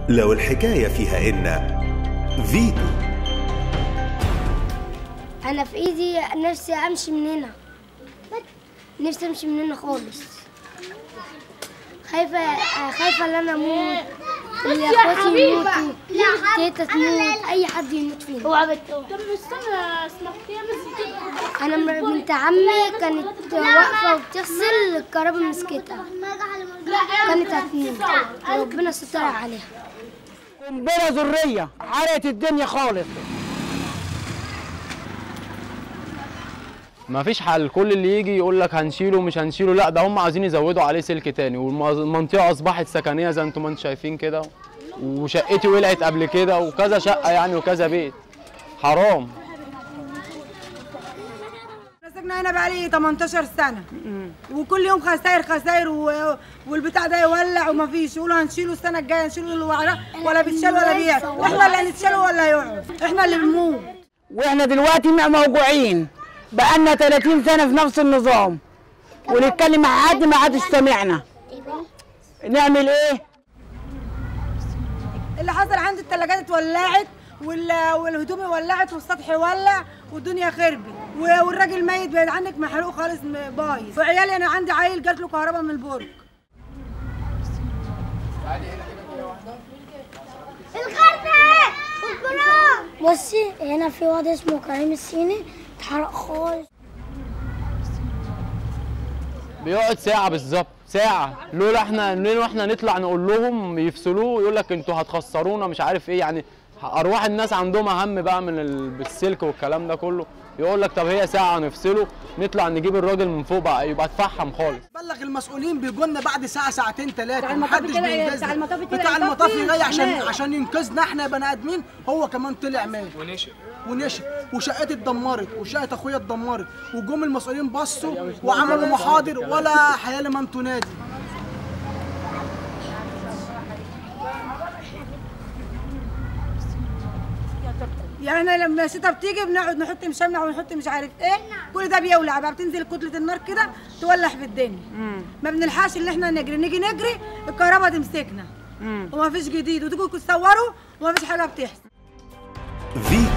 لو الحكاية فيها إن فيتو انا في ايدي نفسي امشي من هنا نفسي امشي من هنا خالص خايفه خايفه ان انا اموت اللي اخواتي يموتوا تيتا تموت اي حد يموت فينا طب استنى اسمع فيها بس انا م- بنت عمي كانت واقفه وبتغسل الكهرباء مسكتها كانت هتموت ربنا ستر عليها قنبله ذريه حرقت الدنيا خالص ما فيش حل كل اللي يجي يقول لك هنشيله مش هنشيله لا ده هم عايزين يزودوا عليه سلك تاني والمنطقه اصبحت سكنيه زي انتم ما انتم شايفين كده وشقتي ولعت قبل كده وكذا شقه يعني وكذا بيت حرام انا ساكنه هنا بقالي 18 سنه وكل يوم خساير خساير و... والبتاع ده يولع ومفيش يقولوا هنشيله السنه الجايه نشيله اللي وراه ولا بيتشال ولا بيقعد احنا اللي هنتشال ولا يقعد احنا اللي بنموت واحنا دلوقتي م- موجوعين بقالنا 30 سنه في نفس النظام ونتكلم مع حد ما حدش سامعنا نعمل ايه اللي حصل عندي الثلاجات اتولعت وال... والهدوم ولعت والسطح ولع والدنيا خربت و- والراجل ميت بعيد عنك محروق خالص م- بايظ وعيالي انا عندي عيل جات له كهرباء من البرج بصي هنا في واد اسمه كريم الصيني اتحرق خالص بيقعد ساعه بالظبط ساعه لولا احنا لولا احنا نطلع نقول لهم يفصلوه يقول لك انتوا هتخسرونا مش عارف ايه يعني ارواح الناس عندهم اهم بقى من ال- بالسلك والكلام ده كله يقول لك طب هي ساعه نفصله نطلع نجيب الراجل من فوق بقى يبقى اتفحم خالص بلغ المسؤولين بيجونا بعد ساعه ساعتين ثلاثه بتاع المطافي محدش كده- بينجزنا بتاع المطافي كده بتاع يطفي، المطافي جاي عشان مات. عشان ينقذنا احنا بني ادمين هو كمان طلع مات ونشف ونشف وشقتي اتدمرت وشقه اخويا اتدمرت وجم المسؤولين بصوا وعملوا محاضر ولا حياه لمن تنادي يعني انا لما الشتا بتيجي بنقعد نحط مشمع ونحط مش عارف ايه كل ده بيولع بقى بتنزل كتله النار كده تولع في الدنيا ما بنلحقش ان احنا نجري نيجي نجري الكهرباء تمسكنا وما فيش جديد وتيجوا تصوروا وما فيش حاجه بتحصل فيتو